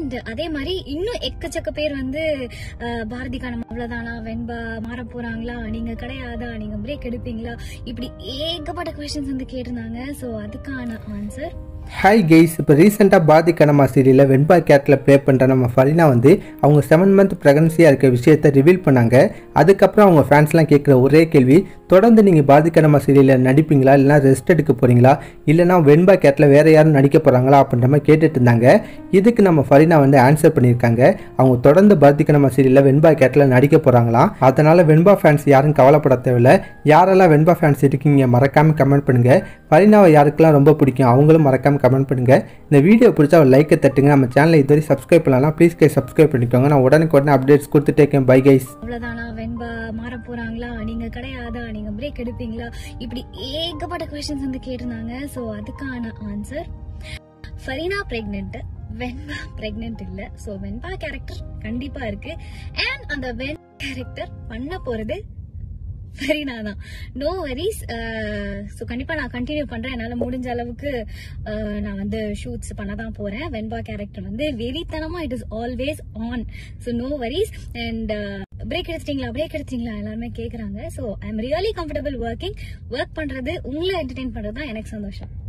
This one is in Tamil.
அண்ட் அதே மாதிரி இன்னும் எக்கச்சக்க பேர் வந்து அஹ், பாரதி கணம் அவ்வளவுதானா வெண்பா மாற போறாங்களா நீங்க கிடையாதா நீங்க பிரேக் எடுப்பீங்களா இப்படி ஏகப்பட்ட கொஸ்டின்ஸ் வந்து கேட்டிருந்தாங்க சோ அதுக்கான ஆன்சர் ஹாய் கெய்ஸ் இப்போ ரீசெண்டாக பாதி கனமா சீரியலில் வெண்பா கேட்டில் ப்ளே பண்ணுற நம்ம ஃபரினா வந்து அவங்க செவன் மந்த் ப்ரெக்னன்சியாக இருக்க விஷயத்தை ரிவீல் பண்ணாங்க அதுக்கப்புறம் அவங்க ஃபேன்ஸ்லாம் கேட்குற ஒரே கேள்வி தொடர்ந்து நீங்கள் பாதி கனமா சீரியலில் நடிப்பீங்களா இல்லைனா ரெஸ்ட் எடுக்க போகிறீங்களா இல்லைனா வெண்பா கேட்டில் வேறு யாரும் நடிக்க போகிறாங்களா அப்படின்ற மாதிரி கேட்டுட்டு இருந்தாங்க இதுக்கு நம்ம ஃபரினா வந்து ஆன்சர் பண்ணியிருக்காங்க அவங்க தொடர்ந்து பாரதி கனமா சீரியலில் வெண்பா கேட்டில் நடிக்க போகிறாங்களாம் அதனால் வெண்பா ஃபேன்ஸ் யாரும் கவலைப்பட தேவையில்ல யாரெல்லாம் வெண்பா ஃபேன்ஸ் இருக்கீங்க மறக்காமல் கமெண்ட் பண்ணுங்கள் ஃபரினாவை யாருக்கெல்லாம் ரொம்ப பிடிக்கும் அவங்களும் மறக்காமல் கமெண்ட் பண்ணுங்கள் இந்த வீடியோ பிடிச்சா ஒரு லைக்கை தட்டுங்க நம்ம சேனலை இதுவரை சப்ஸ்கிரைப் பண்ணலாம் ப்ளீஸ் கை சப்ஸ்கிரைப் பண்ணிக்கோங்க நான் உடனுக்குடனே அப்டேட்ஸ் கொடுத்துட்டே இருக்கேன் பை கைஸ் அவ்வளவுதானா வெண்பா மாற போறாங்களா நீங்க கிடையாதா நீங்க பிரேக் எடுப்பீங்களா இப்படி ஏகப்பட்ட கொஸ்டின்ஸ் வந்து கேட்டிருந்தாங்க சோ அதுக்கான answer Fareena pregnant Venba pregnant இல்ல சோ வெண்பா கேரக்டர் கண்டிப்பா இருக்கு அண்ட் அந்த வெண் கேரக்டர் பண்ண போறது ஃபரீனா தான் நோ வரிஸ் ஸோ கண்டிப்பா நான் கண்டினியூ பண்றேன் என்னால முடிஞ்ச அளவுக்கு அஹ், நான் வந்து ஷூட்ஸ் பண்ண தான் போறேன் வெண்பா கேரக்டர் வந்து வெறித்தனமா it is always on so no worries and break எடுத்துட்டீங்களா பிரேக் எடுத்தீங்களா எல்லாருமே கேக்குறாங்க so I am really comfortable working work பண்றது உங்களை என்டர்டெயின் பண்றது தான் எனக்கு சந்தோஷம்